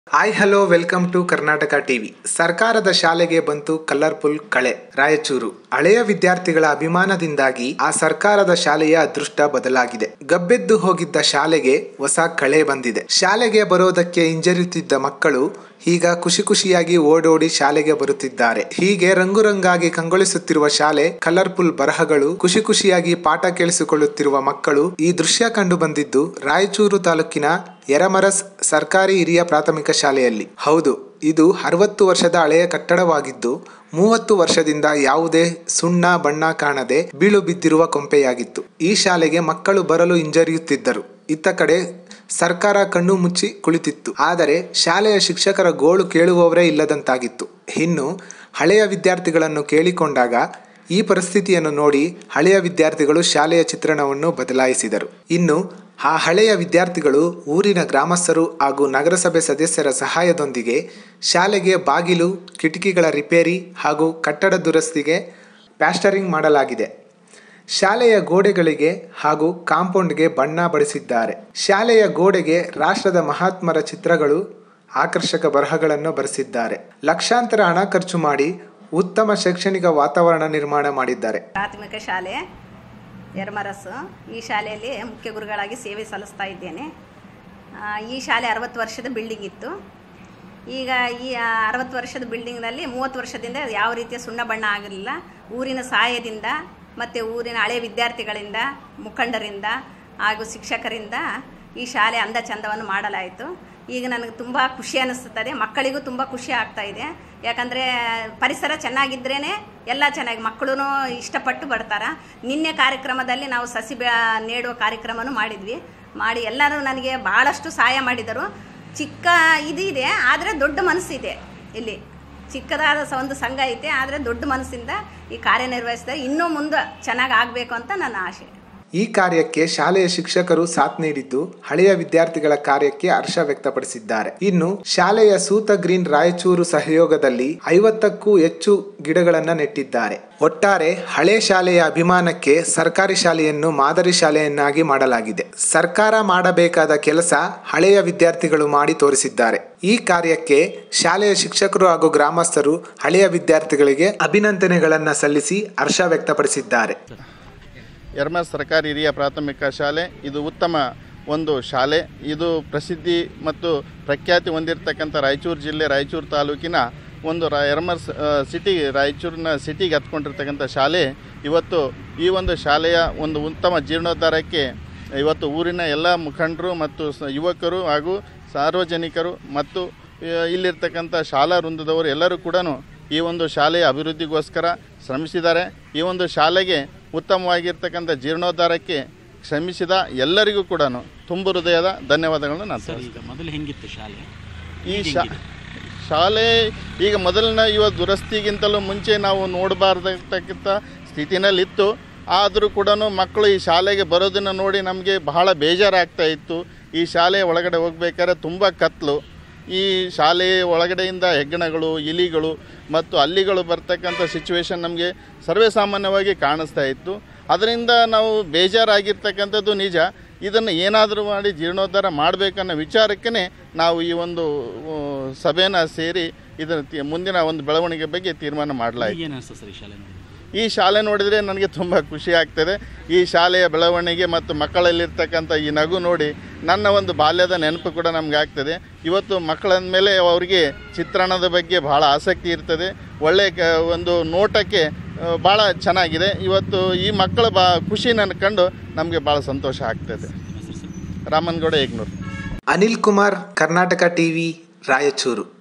hi hello welcome to Karnataka TV ಸರ್ಕಾರದ ಶಾಲೆಗೆ ಬಂತು ಕಲರ್ಫುಲ್ ಕಳೆ ರಾಯಚೂರು ಹಳೆಯ ವಿದ್ಯಾರ್ಥಿಗಳ ಅಭಿಮಾನದಿಂದಾಗಿ ಆ ಸರ್ಕಾರದ ಶಾಲೆಯ ಅದೃಷ್ಟ ಬದಲಾಗಿದೆ ಗಬ್ಬೆದ್ದು ಹೋಗಿದ್ದ ಶಾಲೆಗೆ ಹೊಸ ಕಳೆ ಬಂದಿದೆ ಶಾಲೆಗೆ ಬರೋದಕ್ಕೆ ಹಿಂಜರಿಯುತ್ತಿದ್ದ ಮಕ್ಕಳು ಈಗ ಖುಷಿ ಖುಷಿಯಾಗಿ ಓಡೋಡಿ ಶಾಲೆಗೆ ಬರುತ್ತಿದ್ದಾರೆ ಹೀಗೆ ರಂಗು ರಂಗಾಗಿ ಕಂಗೊಳಿಸುತ್ತಿರುವ ಶಾಲೆ ಕಲರ್ಫುಲ್ ಬರಹಗಳು ಖುಷಿ ಖುಷಿಯಾಗಿ ಪಾಠ ಕೇಳಿಸಿಕೊಳ್ಳುತ್ತಿರುವ ಮಕ್ಕಳು ಈ ದೃಶ್ಯ ಕಂಡು ಬಂದಿದ್ದು ರಾಯಚೂರು ತಾಲೂಕಿನ ಯರಮರಸ್ ಸರ್ಕಾರಿ ಹಿರಿಯ ಪ್ರಾಥಮಿಕ ಶಾಲೆಯಲ್ಲಿ ಹೌದು ಇದು ಅರವತ್ತು ವರ್ಷದ ಹಳೆಯ ಕಟ್ಟಡವಾಗಿದ್ದು ಮೂವತ್ತು ವರ್ಷದಿಂದ ಯಾವುದೇ ಸುಣ್ಣ ಬಣ್ಣ ಕಾಣದೆ ಬೀಳು ಬಿದ್ದಿರುವ ಕೊಂಪೆಯಾಗಿತ್ತು ಈ ಶಾಲೆಗೆ ಮಕ್ಕಳು ಬರಲು ಹಿಂಜರಿಯುತ್ತಿದ್ದರು ಇತ್ತ ಕಡೆ ಸರ್ಕಾರ ಕಣ್ಣು ಮುಚ್ಚಿ ಕುಳಿತಿತ್ತು ಆದರೆ ಶಾಲೆಯ ಶಿಕ್ಷಕರ ಗೋಳು ಕೇಳುವವರೇ ಇಲ್ಲದಂತಾಗಿತ್ತು ಇನ್ನು ಹಳೆಯ ವಿದ್ಯಾರ್ಥಿಗಳನ್ನು ಕೇಳಿಕೊಂಡಾಗ ಈ ಪರಿಸ್ಥಿತಿಯನ್ನು ನೋಡಿ ಹಳೆಯ ವಿದ್ಯಾರ್ಥಿಗಳು ಶಾಲೆಯ ಚಿತ್ರಣವನ್ನು ಬದಲಾಯಿಸಿದರು ಇನ್ನು ಆ ಹಳೆಯ ವಿದ್ಯಾರ್ಥಿಗಳು ಊರಿನ ಗ್ರಾಮಸ್ಥರು ಹಾಗೂ ನಗರಸಭೆ ಸದಸ್ಯರ ಸಹಾಯದೊಂದಿಗೆ ಶಾಲೆಗೆ ಬಾಗಿಲು ಕಿಟಕಿಗಳ ರಿಪೇರಿ ಹಾಗೂ ಕಟ್ಟಡ ದುರಸ್ತಿಗೆ ಪ್ಲಾಸ್ಟರಿಂಗ್ ಮಾಡಲಾಗಿದೆ ಶಾಲೆಯ ಗೋಡೆಗಳಿಗೆ ಹಾಗೂ ಕಾಂಪೌಂಡ್ಗೆ ಬಣ್ಣ ಬಳಿಸಿದ್ದಾರೆ ಶಾಲೆಯ ಗೋಡೆಗೆ ರಾಷ್ಟ್ರದ ಮಹಾತ್ಮರ ಚಿತ್ರಗಳು ಆಕರ್ಷಕ ಬರಹಗಳನ್ನು ಬರೆಸಿದ್ದಾರೆ ಲಕ್ಷಾಂತರ ಹಣ ಖರ್ಚು ಮಾಡಿ ಉತ್ತಮ ಶೈಕ್ಷಣಿಕ ವಾತಾವರಣ ನಿರ್ಮಾಣ ಮಾಡಿದ್ದಾರೆ ಪ್ರಾಥಮಿಕ ಶಾಲೆ ಯರಮರಸ್ಸು ಈ ಶಾಲೆಯಲ್ಲಿ ಮುಖ್ಯ ಗುರುಗಳಾಗಿ ಸೇವೆ ಸಲ್ಲಿಸ್ತಾ ಇದ್ದೇನೆ ಆ, ಈ ಶಾಲೆ ಅರವತ್ತು ವರ್ಷದ ಬಿಲ್ಡಿಂಗ್ ಇತ್ತು ಈಗ ಈ ಅರವತ್ತು ವರ್ಷದ ಬಿಲ್ಡಿಂಗ್ನಲ್ಲಿ ಮೂವತ್ತು ವರ್ಷದಿಂದ ಯಾವ ರೀತಿಯ ಸುಣ್ಣ ಬಣ್ಣ ಆಗಲಿಲ್ಲ ಊರಿನ ಸಹಾಯದಿಂದ ಮತ್ತು ಊರಿನ ಹಳೆಯ ವಿದ್ಯಾರ್ಥಿಗಳಿಂದ ಮುಖಂಡರಿಂದ ಹಾಗೂ ಶಿಕ್ಷಕರಿಂದ ಈ ಶಾಲೆ ಅಂದ ಚಂದವನ್ನು ಮಾಡಲಾಯಿತು ಈಗ ನನಗೆ ತುಂಬ ಖುಷಿ ಅನ್ನಿಸ್ತದೆ ಮಕ್ಕಳಿಗೂ ತುಂಬ ಖುಷಿ ಆಗ್ತಾ ಇದೆ ಯಾಕಂದರೆ ಪರಿಸರ ಚೆನ್ನಾಗಿದ್ರೇ ಎಲ್ಲ ಚೆನ್ನಾಗಿ ಮಕ್ಕಳು ಇಷ್ಟಪಟ್ಟು ಬರ್ತಾರೆ ನಿನ್ನೆ ಕಾರ್ಯಕ್ರಮದಲ್ಲಿ ನಾವು ಸಸಿ ಬೆ ನೆಡುವ ಕಾರ್ಯಕ್ರಮನೂ ಮಾಡಿದ್ವಿ ಮಾಡಿ ಎಲ್ಲರೂ ನನಗೆ ಭಾಳಷ್ಟು ಸಹಾಯ ಮಾಡಿದರು ಚಿಕ್ಕ ಇದು ಇದೆ ಆದರೆ ದೊಡ್ಡ ಮನಸ್ಸಿದೆ ಇಲ್ಲಿ ಚಿಕ್ಕದಾದ ಸ- ಒಂದು ಸಂಘ ಐತೆ ಆದರೆ ದೊಡ್ಡ ಮನಸ್ಸಿಂದ ಈ ಕಾರ್ಯನಿರ್ವಹಿಸ್ತಾರೆ ಇನ್ನೂ ಮುಂದೆ ಚೆನ್ನಾಗಿ ಆಗಬೇಕು ಅಂತ ನನ್ನ ಆಶೆ ಈ ಕಾರ್ಯಕ್ಕೆ ಶಾಲೆಯ ಶಿಕ್ಷಕರು ಸಾಥ್ ನೀಡಿದ್ದು ಹಳೆಯ ವಿದ್ಯಾರ್ಥಿಗಳ ಕಾರ್ಯಕ್ಕೆ ಹರ್ಷ ವ್ಯಕ್ತಪಡಿಸಿದ್ದಾರೆ ಇನ್ನು ಶಾಲೆಯ ಸೂತ ಗ್ರೀನ್ ರಾಯಚೂರು ಸಹಯೋಗದಲ್ಲಿ ಐವತ್ತಕ್ಕೂ ಹೆಚ್ಚು ಗಿಡಗಳನ್ನ ನೆಟ್ಟಿದ್ದಾರೆ ಒಟ್ಟಾರೆ ಹಳೆ ಶಾಲೆಯ ಅಭಿಮಾನಕ್ಕೆ ಸರ್ಕಾರಿ ಶಾಲೆಯನ್ನು ಮಾದರಿ ಶಾಲೆಯನ್ನಾಗಿ ಮಾಡಲಾಗಿದೆ ಸರ್ಕಾರ ಮಾಡಬೇಕಾದ ಕೆಲಸ ಹಳೆಯ ವಿದ್ಯಾರ್ಥಿಗಳು ಮಾಡಿ ತೋರಿಸಿದ್ದಾರೆ ಈ ಕಾರ್ಯಕ್ಕೆ ಶಾಲೆಯ ಶಿಕ್ಷಕರು ಹಾಗೂ ಗ್ರಾಮಸ್ಥರು ಹಳೆಯ ವಿದ್ಯಾರ್ಥಿಗಳಿಗೆ ಅಭಿನಂದನೆಗಳನ್ನ ಸಲ್ಲಿಸಿ ಹರ್ಷ ವ್ಯಕ್ತಪಡಿಸಿದ್ದಾರೆ ಯರ್ಮ ಸರ್ಕಾರಿ ಹಿರಿಯ ಪ್ರಾಥಮಿಕ ಶಾಲೆ ಇದು ಉತ್ತಮ ಒಂದು ಶಾಲೆ ಇದು ಪ್ರಸಿದ್ಧಿ ಮತ್ತು ಪ್ರಖ್ಯಾತಿ ಹೊಂದಿರತಕ್ಕಂಥ ರಾಯಚೂರು ಜಿಲ್ಲೆ ರಾಯಚೂರು ತಾಲೂಕಿನ ಒಂದು ರಾ ಯರ್ಮರ್ ಸಿಟಿ ರಾಯಚೂರಿನ ಸಿಟಿಗೆ ಹತ್ಕೊಂಡಿರ್ತಕ್ಕಂಥ ಶಾಲೆ ಇವತ್ತು ಈ ಒಂದು ಶಾಲೆಯ ಒಂದು ಉತ್ತಮ ಜೀರ್ಣೋದ್ಧಾರಕ್ಕೆ ಇವತ್ತು ಊರಿನ ಎಲ್ಲ ಮುಖಂಡರು ಮತ್ತು ಸ- ಯುವಕರು ಹಾಗೂ ಸಾರ್ವಜನಿಕರು ಮತ್ತು ಆ, ಇಲ್ಲಿರ್ತಕ್ಕಂಥ ಶಾಲಾ ವೃಂದದವರು ಎಲ್ಲರೂ ಕೂಡ ಈ ಒಂದು ಶಾಲೆಯ ಅಭಿವೃದ್ಧಿಗೋಸ್ಕರ ಶ್ರಮಿಸಿದ್ದಾರೆ ಈ ಒಂದು ಶಾಲೆಗೆ ಉತ್ತಮವಾಗಿರ್ತಕ್ಕಂಥ ಜೀರ್ಣೋದ್ಧಾರಕ್ಕೆ ಶ್ರಮಿಸಿದ ಎಲ್ಲರಿಗೂ ಕೂಡ ತುಂಬು ಹೃದಯದ ಧನ್ಯವಾದಗಳನ್ನು ನಾನು ಸರ್ ಈಗ ಮೊದಲು ಹೆಂಗಿತ್ತು ಶಾಲೆ ಈ ಶಾ ಶಾಲೆ ಈಗ ಮೊದಲಿನ ಇವ ದುರಸ್ತಿಗಿಂತಲೂ ಮುಂಚೆ ನಾವು ನೋಡಬಾರ್ದಕ್ಕಂಥ ಸ್ಥಿತಿನಲ್ಲಿತ್ತು ಆದರೂ ಕೂಡ ಮಕ್ಕಳು ಈ ಶಾಲೆಗೆ ಬರೋದನ್ನು ನೋಡಿ ನಮಗೆ ಬಹಳ ಬೇಜಾರಾಗ್ತಾ ಇತ್ತು ಈ ಶಾಲೆಯ ಒಳಗಡೆ ಹೋಗ್ಬೇಕಾದ್ರೆ ತುಂಬ ಕತ್ಲು ಈ ಶಾಲೆ ಒಳಗಡೆಯಿಂದ ಹೆಗ್ಗಣಗಳು ಇಲಿಗಳು ಮತ್ತು ಹಲ್ಲಿಗಳು ಬರ್ತಕ್ಕಂಥ ಸಿಚುವೇಶನ್ ನಮಗೆ ಸರ್ವೇ ಸಾಮಾನ್ಯವಾಗಿ ಕಾಣಿಸ್ತಾ ಇತ್ತು ಅದರಿಂದ ನಾವು ಬೇಜಾರಾಗಿರ್ತಕ್ಕಂಥದ್ದು ನಿಜ ಇದನ್ನು ಏನಾದರೂ ಮಾಡಿ ಜೀರ್ಣೋದ್ಧಾರ ಮಾಡಬೇಕನ್ನೋ ವಿಚಾರಕ್ಕೇ ನಾವು ಈ ಒಂದು ಆ, ಸಭೆನ ಸೇರಿ ಇದನ್ನು ತಿ- ಮುಂದಿನ ಒಂದು ಬೆಳವಣಿಗೆ ಬಗ್ಗೆ ತೀರ್ಮಾನ ಮಾಡಲಾಯಿತು ಏನು ಅನಿಸ್ತು ಸರ್ ಈ ಶಾಲೆ ನೋಡಿ ಈ ಶಾಲೆ ನೋಡಿದರೆ ನನಗೆ ತುಂಬ ಖುಷಿ ಆಗ್ತದೆ ಈ ಶಾಲೆಯ ಬೆಳವಣಿಗೆ ಮತ್ತು ಮಕ್ಕಳಲ್ಲಿರ್ತಕ್ಕಂಥ ಈ ನಗು ನೋಡಿ ನನ್ನ ಒಂದು ಬಾಲ್ಯದ ನೆನಪು ಕೂಡ ನಮ್ಗೆ ಆಗ್ತದೆ ಇವತ್ತು ಮಕ್ಕಳ ಮೇಲೆ ಅವರಿಗೆ ಚಿತ್ರಣದ ಬಗ್ಗೆ ಬಹಳ ಆಸಕ್ತಿ ಇರ್ತದೆ ಒಳ್ಳೆಯ ಕ ಒಂದು ನೋಟಕ್ಕೆ ಆ, ಭಾಳ ಚೆನ್ನಾಗಿದೆ ಇವತ್ತು ಈ ಮಕ್ಕಳ ಬಾ ಖುಷಿ ನನ್ನ ಕಂಡು ನಮಗೆ ಭಾಳ ಸಂತೋಷ ಆಗ್ತದೆ ಹೆಸರು ಸರ್ ರಾಮನಗೌಡ ಏಗ್ನೂರು ಅನಿಲ್ ಕುಮಾರ್ ಕರ್ನಾಟಕ ಟಿವಿ ರಾಯಚೂರು